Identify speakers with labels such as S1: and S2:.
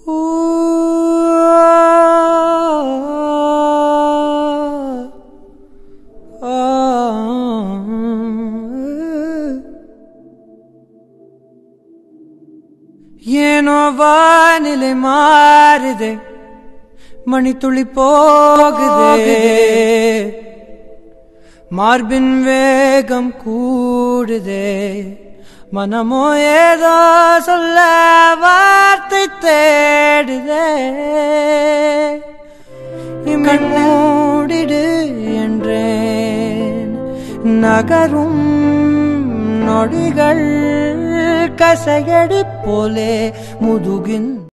S1: ஏனோ வானிலை மாறுதே மணித்துளி போகுதே மார்பின் வேகம் கூடுதே மனமோ ஏதோ சொல்ல வார்த்தை தேடுதே இமை மூடிடு என்றேன் நகரும் நொடிகள் கசையடி போலே முதுகின்